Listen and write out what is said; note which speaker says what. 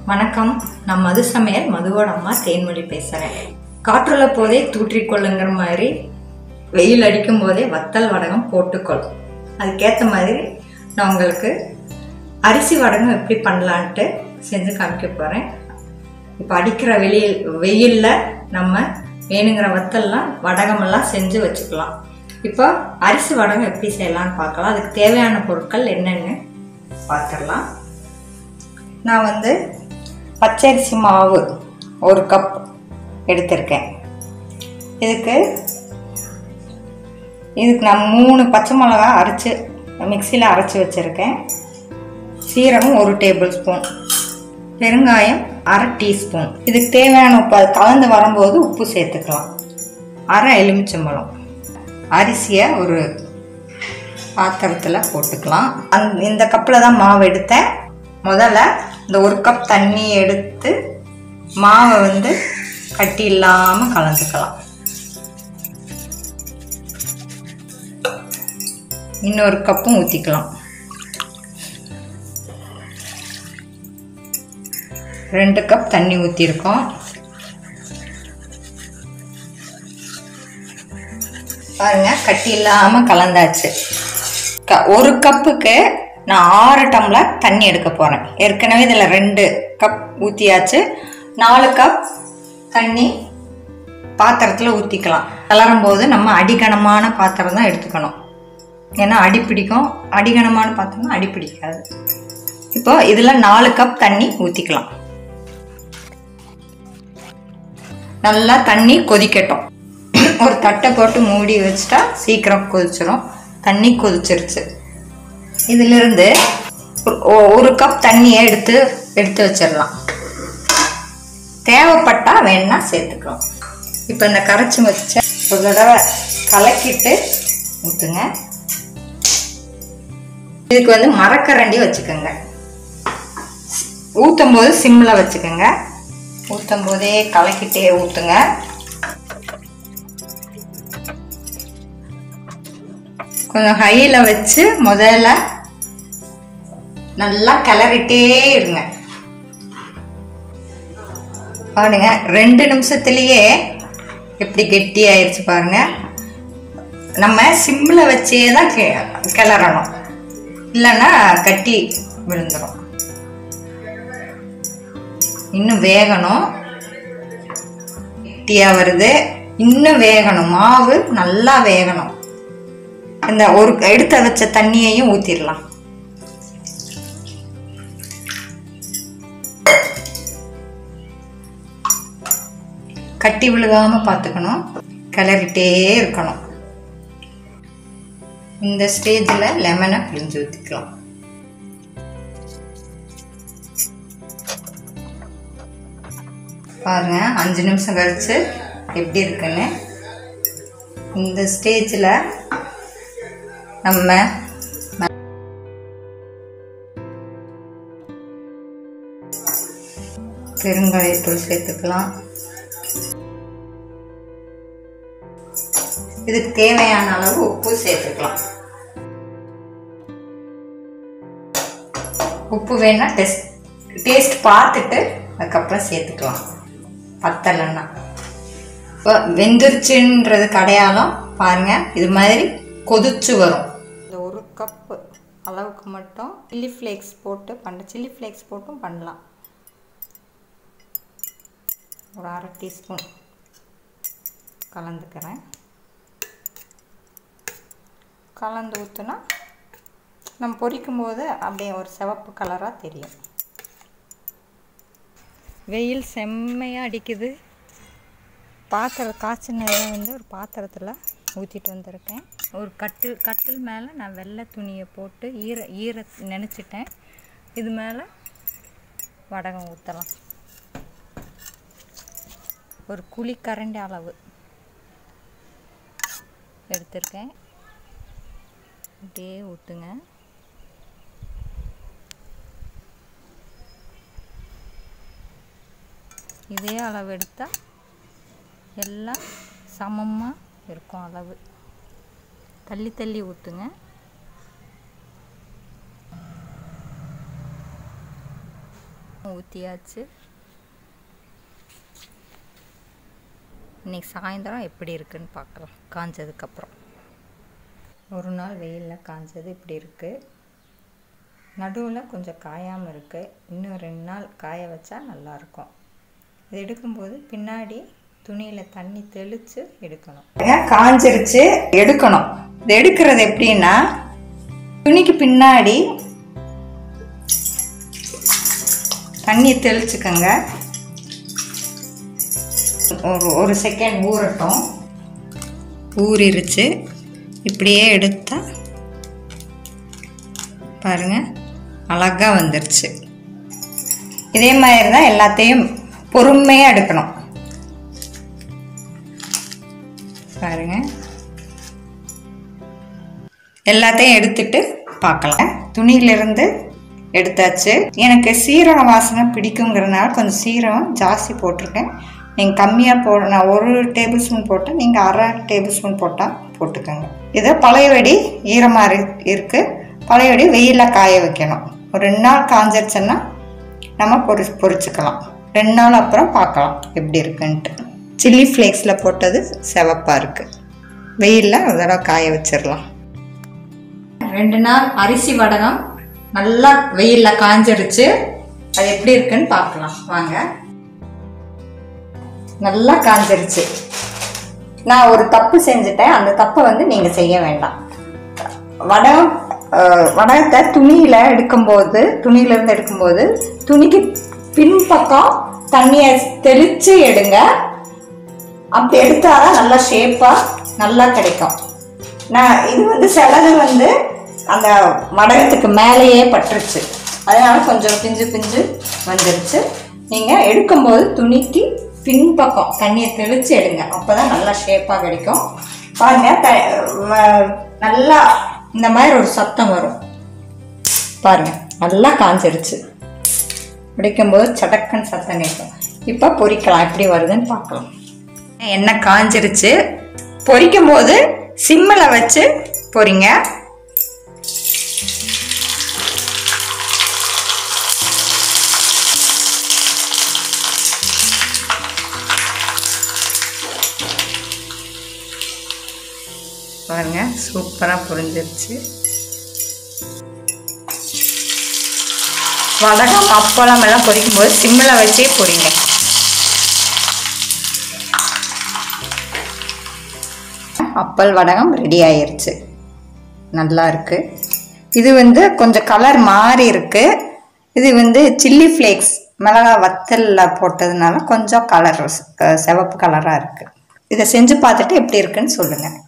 Speaker 1: வணக்கம் நான் மது சமையல் மதுவோட அம்மா தேன்மொழி பேசுகிறேன் காற்றுள்ள போதே தூற்றிக்கொள்ளுங்கிற மாதிரி வெயில் அடிக்கும் போதே வத்தல் வடகம் போட்டுக்கொள்ளும் அதுக்கேற்ற மாதிரி நான் உங்களுக்கு அரிசி வடகம் எப்படி பண்ணலான்ட்டு செஞ்சு காமிக்க போகிறேன் இப்போ அடிக்கிற வெளியில் வெயிலில் நம்ம வேணுங்கிற வத்தல்லாம் வடகமெல்லாம் செஞ்சு வச்சுக்கலாம் இப்போ அரிசி வடகம் எப்படி செய்யலாம்னு பார்க்கலாம் அதுக்கு தேவையான பொருட்கள் என்னென்னு பார்த்துடலாம் நான் வந்து பச்சரிசி மாவு ஒரு கப் எடுத்திருக்கேன் இதுக்கு இதுக்கு நான் மூணு பச்சை மிளகா அரைச்சி மிக்சியில் அரைச்சி வச்சுருக்கேன் சீரகம் ஒரு டேபிள் ஸ்பூன் பெருங்காயம் அரை டீஸ்பூன் இதுக்கு தேவையான உப்பு அது கலந்து வரும்போது உப்பு சேர்த்துக்கலாம் அரை எலுமிச்சம்பழம் அரிசியை ஒரு பாத்திரத்தில் போட்டுக்கலாம் அந் இந்த கப்பில் தான் மாவு எடுத்தேன் முதல்ல இந்த ஒரு கப் தண்ணி எடுத்து மாவை வந்து கட்டி இல்லாமல் கலந்துக்கலாம் இன்னொரு கப்பும் ஊற்றிக்கலாம் ரெண்டு கப் தண்ணி ஊற்றிருக்கோம் பாருங்க கட்டி இல்லாமல் கலந்தாச்சு க ஒரு கப்புக்கு நான் ஆறு டம்ளர் தண்ணி எடுக்க போகிறேன் ஏற்கனவே இதில் ரெண்டு கப் ஊற்றியாச்சு நாலு கப் தண்ணி பாத்திரத்தில் ஊற்றிக்கலாம் கலரும் போது நம்ம அடிகனமான பாத்திரம் தான் எடுத்துக்கணும் ஏன்னா அடி பிடிக்கும் அடிகனமான பாத்திரம் அடி பிடிக்காது இப்போ இதில் நாலு கப் தண்ணி ஊற்றிக்கலாம் நல்லா தண்ணி கொதிக்கட்டும் ஒரு தட்டை போட்டு மூடி வச்சுட்டா சீக்கிரம் கொதிச்சிரும் தண்ணி கொதிச்சிருச்சு இதிலிருந்து ஒரு கப் தண்ணியை எடுத்து எடுத்து வச்சிடலாம் தேவைப்பட்டா வேணா சேர்த்துக்கலாம் இப்போ இந்த கரைச்சி வச்ச ஒரு தடவை கலக்கிட்டு ஊற்றுங்க இதுக்கு வந்து மரக்கரண்டி வச்சுக்கோங்க ஊற்றும் போது சிம்மில் வச்சுக்கோங்க ஊற்றும் போதே கலக்கிட்டே ஊற்றுங்க கொஞ்சம் ஹையில் வச்சு முதல்ல நல்லா கிளறிட்டே இருங்க பாருங்க ரெண்டு நிமிஷத்துலயே எப்படி கெட்டி ஆயிடுச்சு பாருங்க நம்ம சிம்மில் வச்சே தான் கிளறணும் இல்லைன்னா கட்டி விழுந்துடும் இன்னும் வேகணும் கெட்டியாக வருது இன்னும் வேகணும் மாவு நல்லா வேகணும் இந்த ஒரு எடுத்து வச்ச தண்ணியையும் ஊற்றிடலாம் கட்டி விழுகாம பார்த்துக்கணும் கிளறிட்டே இருக்கணும் இந்த ஸ்டேஜில் லெமனை பிழிஞ்சு ஊற்றிக்கலாம் பாருங்க அஞ்சு நிமிஷம் கழிச்சு எப்படி இருக்குன்னு இந்த ஸ்டேஜில் நம்ம பெருங்காயத்தூள் சேர்த்துக்கலாம் இதுக்கு தேவையான அளவு உப்பு சேர்த்துக்கலாம் உப்பு வேணா டெஸ்ட் டேஸ்ட் பார்த்துட்டு அதுக்கப்புறம் சேர்த்துக்கலாம் பத்தலைன்னா இப்போ வெந்துருச்சுன்றது கடையாலும் பாருங்க இது மாதிரி கொதிச்சு வரும் இந்த ஒரு கப்பு அளவுக்கு மட்டும் சில்லி ஃப்ளேக்ஸ் போட்டு பண்ண சில்லி ஃப்ளேக்ஸ் போட்டும் பண்ணலாம் ஒரு அரை டீஸ்பூன் கலந்துக்கிறேன் கலந்து ஊற்றுனா நம்ம பொரிக்கும் போது அப்படியே ஒரு சிவப்பு கலராக தெரியும் வெயில் செம்மையாக அடிக்குது பாத்திரம் காய்ச்சினதை வந்து ஒரு பாத்திரத்தில் ஊற்றிட்டு வந்திருக்கேன் ஒரு கட்டு கட்டில் மேலே நான் வெள்ளை துணியை போட்டு ஈர ஈர நினச்சிட்டேன் இது மேலே வடகம் ஊற்றலாம் ஒரு குழிக்கரண்டி அளவு எடுத்திருக்கேன் அப்படியே ஊற்றுங்க இதே அளவு எடுத்தால் எல்லாம் சமமாக இருக்கும் அளவு தள்ளி தள்ளி ஊற்றுங்க ஊற்றியாச்சு இன்னைக்கு சாயந்தரம் எப்படி இருக்குன்னு பார்க்கலாம் காஞ்சதுக்கப்புறம் ஒரு நாள் வெயிலில் காஞ்சது இப்படி இருக்குது நடுவில் கொஞ்சம் காயாமல் இருக்குது இன்னும் ரெண்டு நாள் காய வச்சா நல்லாயிருக்கும் இது எடுக்கும்போது பின்னாடி துணியில் தண்ணி தெளித்து எடுக்கணும் காஞ்சிருச்சு எடுக்கணும் இது எடுக்கிறது எப்படின்னா துணிக்கு பின்னாடி தண்ணி தெளிச்சுக்கோங்க ஒரு ஒரு செகண்ட் ஊறட்டும் ஊறிடுச்சு இப்படியே எடுத்தா பாருங்க அழகாக வந்துருச்சு இதே மாதிரி தான் எல்லாத்தையும் பொறுமையாக எடுக்கணும் பாருங்க எல்லாத்தையும் எடுத்துட்டு பார்க்கலாம் துணியிலிருந்து எடுத்தாச்சு எனக்கு சீரகம் வாசனை பிடிக்குங்கிறதுனால கொஞ்சம் சீரகம் ஜாஸ்தி போட்டிருக்கேன் நீங்கள் கம்மியாக போ நான் ஒரு டேபிள் ஸ்பூன் போட்டேன் நீங்கள் அரை டேபிள் ஸ்பூன் போட்டால் போட்டுக்கோங்க இதை பழைய வெடி ஈரமாக இரு இருக்குது பழைய வெடி வெயிலில் காய வைக்கணும் ஒரு ரெண்டு நாள் காஞ்சிருச்சுன்னா நம்ம பொரி பொரிச்சுக்கலாம் ரெண்டு நாள் அப்புறம் பார்க்கலாம் எப்படி இருக்குன்ட்டு சில்லி ஃப்ளேக்ஸில் போட்டது சிவப்பாக இருக்குது வெயிலில் ஒரு தடவை காய வச்சிடலாம் ரெண்டு நாள் அரிசி வடகம் நல்லா வெயிலில் காஞ்சிருச்சு அது எப்படி இருக்குன்னு பார்க்கலாம் வாங்க நல்லா காஞ்சிருச்சு நான் ஒரு தப்பு செஞ்சுட்டேன் அந்த தப்பை வந்து நீங்கள் செய்ய வேண்டாம் வடம் அஹ், வடகத்தை துணியில் எடுக்கும்போது துணியிலேருந்து எடுக்கும்போது துணிக்கு பின்பக்கம் தண்ணியை தெளித்து எடுங்க அப்படி எடுத்தாதான் நல்லா ஷேப்பாக நல்லா கிடைக்கும் நான் இது வந்து சிலது வந்து அந்த வடகத்துக்கு மேலேயே பட்டுருச்சு அதனால கொஞ்சம் பிஞ்சு பிஞ்சு வந்துருச்சு நீங்கள் எடுக்கும்போது துணிக்கு பின்பக்கம் தண்ணியை தெளித்து எடுங்க அப்போ தான் நல்லா ஷேப்பாக கிடைக்கும் பாருங்க த வ- நல்லா இந்த மாதிரி ஒரு சத்தம் வரும் பாருங்க நல்லா காஞ்சிருச்சு பிடிக்கும்போது சடக்குன்னு சத்தம் கேட்கும் இப்போ பொரிக்கலாம் எப்படி வருதுன்னு பார்க்கலாம் எண்ணெய் காஞ்சிருச்சு பொரிக்கும் போது சிம்மில் வச்சு பொரிங்க பாருங்க சூப்பராக பொரிஞ்சிருச்சு வடகம் அப்பளம் எல்லாம் பொரிக்கும் போது சிம்மில் வச்சே பொரிங்க அப்பல் வடகம் ரெடி ஆயிருச்சு நல்லா இருக்கு இது வந்து கொஞ்சம் கலர் மாறி இருக்கு இது வந்து சில்லி ஃப்ளேக்ஸ் மிளகா வத்தல்ல போட்டதுனால கொஞ்சம் கலர் சிவப்பு கலராக இருக்கு இதை செஞ்சு பார்த்துட்டு எப்படி இருக்குன்னு சொல்லுங்கள்